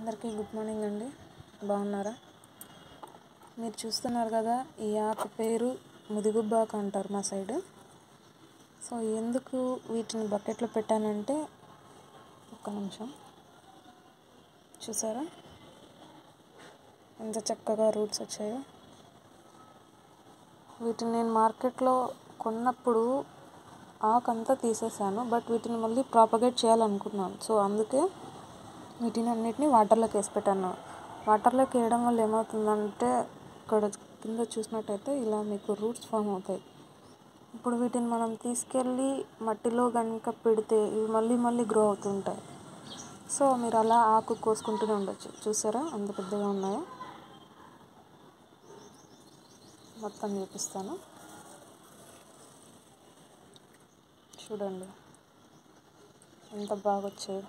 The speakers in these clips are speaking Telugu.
అందరికీ గుడ్ మార్నింగ్ అండి బాగున్నారా మీరు చూస్తున్నారు కదా ఈ ఆకు పేరు ముదిగుబ్బాకు అంటారు మా సైడ్ సో ఎందుకు వీటిని బకెట్లో పెట్టానంటే ఒక్క నిమిషం చూసారా ఎంత చక్కగా రూట్స్ వచ్చాయో వీటిని నేను మార్కెట్లో కొన్నప్పుడు ఆకంతా తీసేసాను బట్ వీటిని మళ్ళీ ప్రాపగేట్ చేయాలనుకున్నాను సో అందుకే వీటిని అన్నిటిని వాటర్లోకి వేసి పెట్టాను వాటర్లోకి వేయడం వల్ల ఏమవుతుందంటే ఇక్కడ కింద చూసినట్టయితే ఇలా మీకు రూట్స్ ఫామ్ అవుతాయి ఇప్పుడు వీటిని మనం తీసుకెళ్ళి మట్టిలో కనుక పెడితే ఇవి మళ్ళీ మళ్ళీ గ్రో అవుతుంటాయి సో మీరు అలా ఆకు కోసుకుంటూనే ఉండొచ్చు చూసారా అంత పెద్దగా ఉన్నాయో మొత్తం చూపిస్తాను చూడండి ఎంత బాగా వచ్చాయో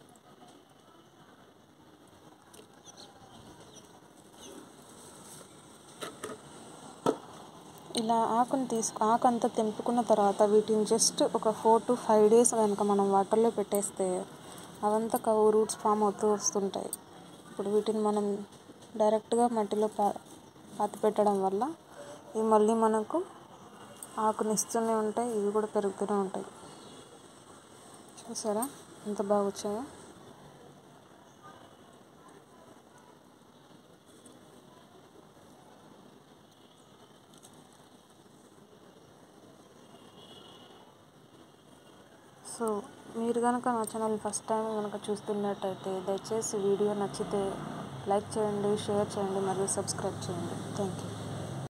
ఇలా ఆకుని తీసుకు ఆకు అంతా తెంపుకున్న తర్వాత వీటిని జస్ట్ ఒక ఫోర్ టు ఫైవ్ డేస్ కనుక మనం వాటర్లో పెట్టేస్తే అవంతా కవు రూట్స్ ఫామ్ అవుతూ వస్తుంటాయి ఇప్పుడు వీటిని మనం డైరెక్ట్గా మట్టిలో పా పాతి పెట్టడం వల్ల ఇవి మళ్ళీ మనకు ఆకునిస్తూనే ఉంటాయి ఇవి కూడా పెరుగుతూనే ఉంటాయి చూసారా ఎంత బాగా వచ్చాయో సో మీరు కనుక నా ఛానల్ ఫస్ట్ టైం కనుక చూస్తున్నట్టయితే దయచేసి వీడియో నచ్చితే లైక్ చేయండి షేర్ చేయండి మరియు సబ్స్క్రైబ్ చేయండి థ్యాంక్ యూ